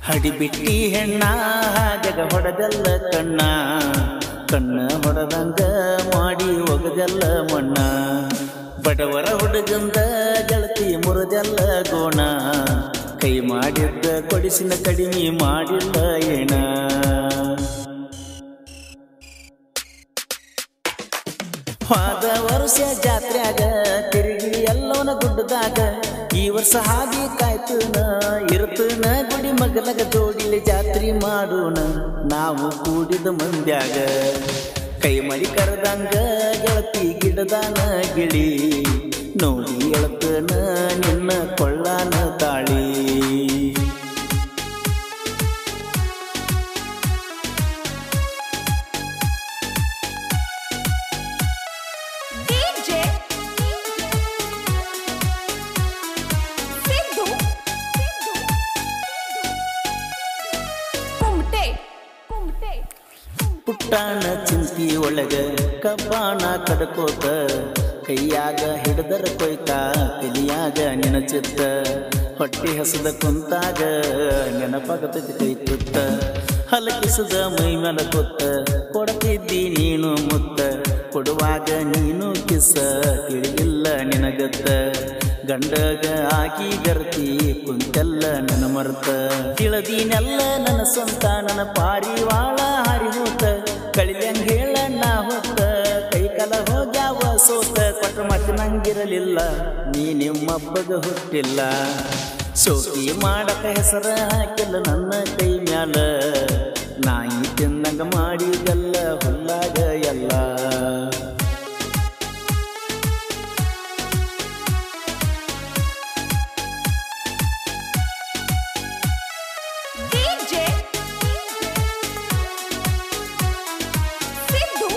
ಹಡಿಬಿಟ್ಟಿ ಹೆಣ್ಣ ಜಗ ಹೊಡೆದಲ್ಲ ಕಣ್ಣ ಕಣ್ಣ ಹೊಡೆದಂಗ ಮಾಡಿ ಒಗದಲ್ಲ ಮಣ್ಣ ಬಡವರ ಹುಡುಗಂದ ಗೆಳತಿ ಮುರಿದಲ್ಲ ಗೋಣ ಕೈ ಮಾಡಿದ್ದ ಕೊಡಿಸಿನ ಕಡಿಮೆ ಮಾಡಿಲ್ಲ ಏನ ಹೋದ ವರ್ಷ ಜಾತ್ರ್ಯಾಗ ತಿರುಗಿ ಎಲ್ಲವನ ಗುಡ್ಡದಾಗ ಈ ವರ್ಷ ಹಾದಿ ಕಾಯ್ತನ ಇರ್ತನ ಗುಡಿ ಮಗಲಗ ಜೋಡಿಲಿ ಜಾತ್ರೆ ಮಾಡೋಣ ನಾವು ಕೂಡಿದ ಮಂದ್ಯಾಗ ಕೈ ಮಡಿ ಕರೆದಂಗ ಗೆಳತಿ ಗಿಡದಾನ ಗಿಳಿ ನೋಡಿ ಎಳತನ ನಿನ್ನ ಕೊಳ್ಳಾನ ತಾಳಿ DJ ಸಿದ್ದು ಕುಮಟೆ ಕುಮಟೆ ಪುಟ್ಟಾಣ ಚಿಂತಿ ಒಳಗ ಕಬ್ಬಾಣ ಕಡ್ಕೋತ ಕೈಯಾಗ ಹಿಡ್ದರ ಕೊಯ್ತ ತಲಿಯಾಗ ನೆನಚಿತ್ತ ಹೊಟ್ಟೆ ಹಸದ ಕುಂತಾಗ ನೆನಪಾಗತೈತಿ ಕೈ ತುತ್ತ ಹಲಕಿಸದ ಮೈ ಮೇಲೆ ಕೊತ್ತ ಕೊಡ್ತಿದ್ದಿ ನೀನು ಮುತ್ತ ಕೊಡುವಾಗ ನೀನು ಕಿಸ ತಿಳಿಯಿಲ್ಲ ನಿನಗತ್ತ ಗಂಡಗ ಆಕಿ ಗರ್ತಿ ಕುಂತೆಲ್ಲ ನನ್ನ ಮರ್ತ ತಿಳಿದೀನೆಲ್ಲ ನನ್ನ ಸ್ವಂತ ನನ್ನ ಪಾರಿವಾಳ ಹಾರಿ ಹೋತ ಕಳಿದಂಗ ಹೇಳ ನಾ ಹೊತ್ತ ಕೈ ಕಲ ಹೋಗ್ಯಾವ ಸೋತ ಕೊಟ್ಟ ಮತ್ತೆ ನಂಗಿರಲಿಲ್ಲ ನೀ ನಿಮ್ಮಪ್ಪಗ ಹುಟ್ಟಿಲ್ಲ ಶೋಕಿ ಮಾಡಕ ಹೆಸರ ಹಾಕಿಲ್ಲ ನನ್ನ ಕೈ ಮ್ಯಾಲ ನಾಯಿ ತಿಂದಂಗ ಮಾಡಿದಲ್ಲ ಹುಲ್ಲಾಗ ಎಲ್ಲ DJ ಸಿದ್ದು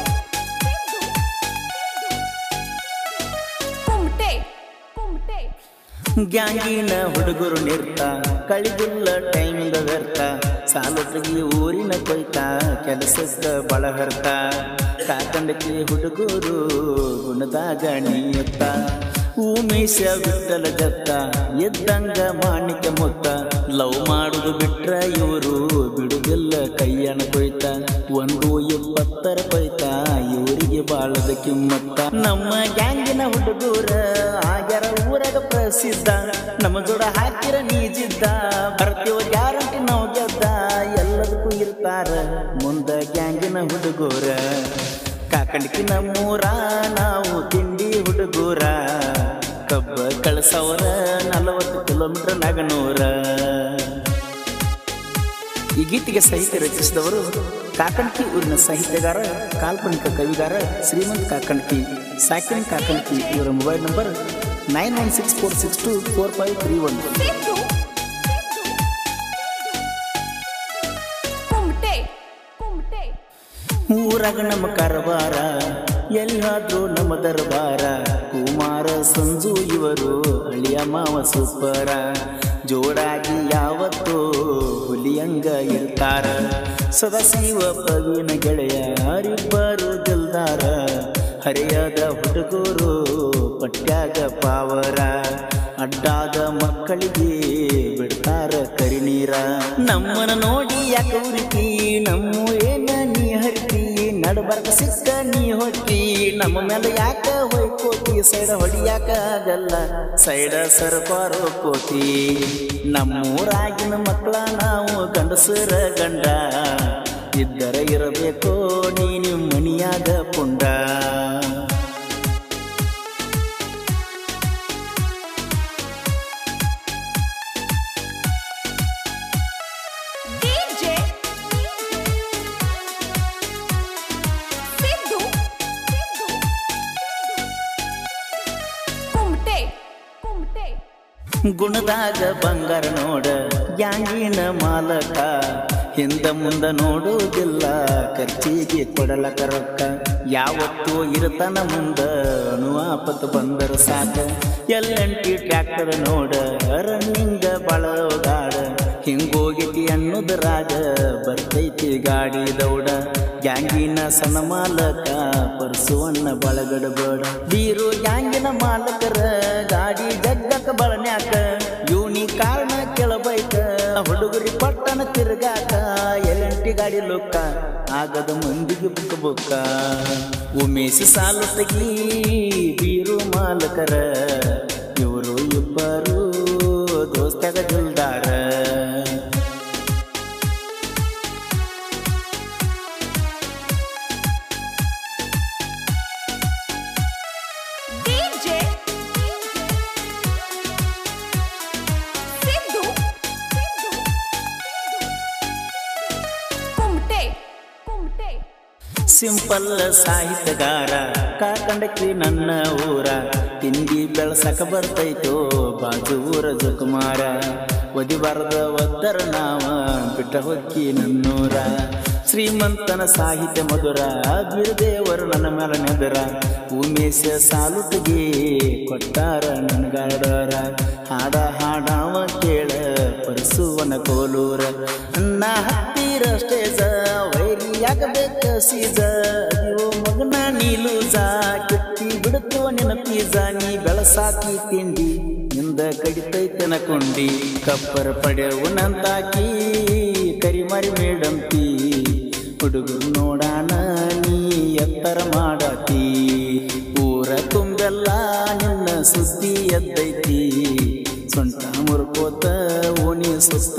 ಕುಮಟೆ ಕುಮಟೆ ಗ್ಯಾಂಗಿನ ಹುಡುಗರು ನಿರ್ತ ಕಳಿದಿಲ್ಲ ಟೈಮಿಂದ ವ್ಯರ್ಥ ಸಾಲದ್ರಿಗೆ ಊರಿನ ಕೊಯ್ತ ಕೆಲಸಕ್ಕ ಬಳಹರ್ತ ಕಾಕಂಡಕ್ಕೆ ಹುಡುಗರು ಗುಣದಾಗ ನೀಯತ್ತ ಉಮೇಶ ಬಿಟ್ಟಲ ಜತ್ತ ಎದ್ದಂಗ ಮಾಣಿಕ ಮೊತ್ತ ಲವ್ ಮಾಡುದು ಬಿಟ್ರ ಇವರು ಬಿಡುದಿಲ್ಲ ಕೈಯನ ಕೊಯ್ತ ಒಂದು ಇಪ್ಪತ್ತರ ಕೊಯ್ತ ಇವರಿಗೆ ಬಾಳದ ಕಿಮ್ಮತ್ತ ನಮ್ಮ ಗ್ಯಾಂಗಿನ ಹುಡುಗರ ಆಗ್ಯಾರ ಊರಾಗ ಪ್ರಸಿದ್ಧ ನಮ್ಮ ಜೋಡ ಹಾಕಿರ ನೀಜಿದ್ದ ಬರ್ತೀವ ಗ್ಯಾರಂಟಿ ನಾವು ಗೆದ್ದ ಎಲ್ಲದಕ್ಕೂ ಇರ್ತಾರ ಮುಂದ ಗ್ಯಾಂಗಿನ ಹುಡುಗರ ಕಾಕಂಡಿಕಿ ನಮ್ಮೂರ ನಾವು ತಿಂಡಿ ಹುಡುಗೂರ ಕಬ್ಬ ಕಳಸವರ ನಲವತ್ತು ಕಿಲೋಮೀಟರ್ ನಗನೂರ ಈ ಗೀತೆಗೆ ಸಾಹಿತ್ಯ ರಚಿಸಿದವರು ಕಾಕಣಕಿ ಊರಿನ ಸಾಹಿತ್ಯಗಾರ ಕಾಲ್ಪನಿಕ ಕವಿಗಾರ ಶ್ರೀಮಂತ್ ಕಾಕಣಕಿ ಸಾಕಿನ್ ಕಾಕಣಕಿ ಇವರ mobile number nine one six four six two four five three one Siddu Kumate Kumate ಊರಾಗ ನಮ್ಮ ಕಾರವಾರ ಎಲ್ಲಾದ್ರೂ ನಮ್ಮ ದರ್ಬಾರ ಕುಮಾರ ಸಂಜು ಇವರು ಅಳಿಯ ಮಾವ ಸೂಪರ ಜೋಡಾಗಿ ಯಾವತ್ತೂ ಹುಲಿಯಂಗ ಇರ್ತಾರ ಸದಾಶಿವ ಪ್ರವೀಣ ಗೆಳೆಯ ಹರಿಬ್ಬರು ದಿಲ್ದಾರ ಹರಿಯದ ಹುಡುಗರು ಪಟ್ಯಾಗ ಪಾವರ ಅಡ್ಡಾದ ಮಕ್ಕಳಿಗೆ ಬಿಡ್ತಾರ ಕರಿನೀರ ನಮ್ಮನ ನೋಡಿ ಯಾಕ ಉರಿತಿ ನಮ್ಮ ಏನ ನೀ ಹರಿತಿ ನಡಬರ್ಕ ಸಿಕ್ಕ ನೀ ಹೊಟ್ಟಿ ನಮ್ಮ ಮೇಲೆ ಯಾಕ ಹೊಯ್ಕೋತಿ ಸೈಡ ಹೊಡಿಯಾಕ ಆಗಲ್ಲ ಸೈಡ ಸರ್ಪಾರೋ ಕೋತಿ ನಮ್ಮೂರಾಗಿನ ಮಕ್ಕಳ ನಾವು ಗಂಡಸರ ಗಂಡ ಇದ್ದರ ಇರಬೇಕೋ ನೀನು ಮನಿಯಾಗ ಪುಂಡ DJ ಸಿದ್ದು ಕುಮಟೆ ಕುಮಟೆ ಗುಣದಾಗ ಬಂಗಾರ ನೋಡ ಯಾಂಗಿನ ಮಾಲಕ ಹಿಂದ ಮುಂದ ನೋಡುವುದಿಲ್ಲ ಖರ್ಚಿಗೆ ಕೊಡಲಕ ರೊಕ್ಕ ಯಾವತ್ತೂ ಇರ್ತಾನ ಮುಂದ ಅನುವಾಪತ್ ಬಂದರ ಸಾಕ ಎಲ್ಲಂಟಿ ಟ್ರ್ಯಾಕ್ಟರ್ ನೋಡ ರನ್ನಿಂಗ ಬಳಗಾಡ ಹಿಂಗೋಗಿತಿ ಅನ್ನೋದ್ರಾಗ ಬರ್ತೈತಿ ಗಾಡಿ ದೌಡ ಗ್ಯಾಂಗಿನ ಸಣ್ಣ ಮಾಲಕ ಪರ್ಸುವನ್ನ ಬಳಗಡಬೇಡ ಬೀರು ಗ್ಯಾಂಗಿನ ಮಾಲಕರ ಗಾಡಿ ಜಗ್ಗಕ ಬಳನ್ಯಾಕ ಯೂನಿ ಕಾರಣ ಕೆಳಬೈಕ ಹುಡುಗರಿ ಪಟ್ಟ ಪಟ್ಟಣ ತಿರುಗಾಕ ಎಲೆಂಟಿ ಗಾಡಿ ಲೋಕ ಆಗದ ಮಂದಿಗೆ ಬುಕ್ಕ ಬುಕ್ಕ ಉಮೇಶ್ ಸಾಲು ತೆಗಿ ಬೀರು ಮಾಲಕರ ಇವರು ಇಬ್ಬರು ದೋಸ್ತಾಗ ದಿಲ್ದಾರ DJ ಸಿದ್ದು ಕುಮಟೆ ಕುಮಟೆ ಸಿಂಪಲ್ ಸಾಹಿತ್ಯಗಾರ ಕಾಕಂಡಕಿ ನನ್ನ ಊರ ತಿಂಡಿ ಬೆಳ್ಸಕ ಬರ್ತೈತೋ ಬಾಜು ಊರ ಜುಕುಮಾರ ಒದಿಬಾರದ ಒದ್ದರ ನಾವ ಬಿಟ್ಟ ಹೊಕ್ಕಿ ನನ್ನೂರ ಶ್ರೀಮಂತನ ಸಾಹಿತ್ಯ ಮಧುರ ಬಿರುದೇವರು ನನ್ನ ಮೇಲೆ ನೆದರ ಉಮೇಶ ಸಾಲುಟಿಗೆ ಕೊಟ್ಟಾರ ನನ್ಗಾಡರ ಹಾಡ ಹಾಡಾವ ಕೇಳ ಪರಸುವನ ಕೋಲೂರ ಅನ್ನ ಹತ್ತಿರ ಸ್ಟೇಜ ವೈರಿಯಾಗಬೇಕ ಸೀಜ ಅಯ್ಯೋ ಮಗನ ನೀಲೂಜ ಕೆತ್ತಿ ಬಿಡುತ್ತೋ ನಿನ್ನ ಪೀಜ ನೀ ಬೆಳಸಾಕಿ ತಿಂಡಿ ನಿಂದ ಕಡಿತೈತನ ಕೊಂಡಿ ಕಪ್ಪರ ಪಡೆಯವನಂತಾಕಿ ಕರಿಮರಿ ಮೇಡಂತಿ ಹುಡುಗರು ನೋಡಾಣ ನೀ ಎತ್ತರ ಮಾಡತಿ ಊರ ತುಂಬೆಲ್ಲ ನಿನ್ನ ಸುದ್ದಿ ಎದ್ದೈತಿ ಸೊಂಟ ಮುರ್ಕೋತ ಓಣಿ ಸುಸ್ತ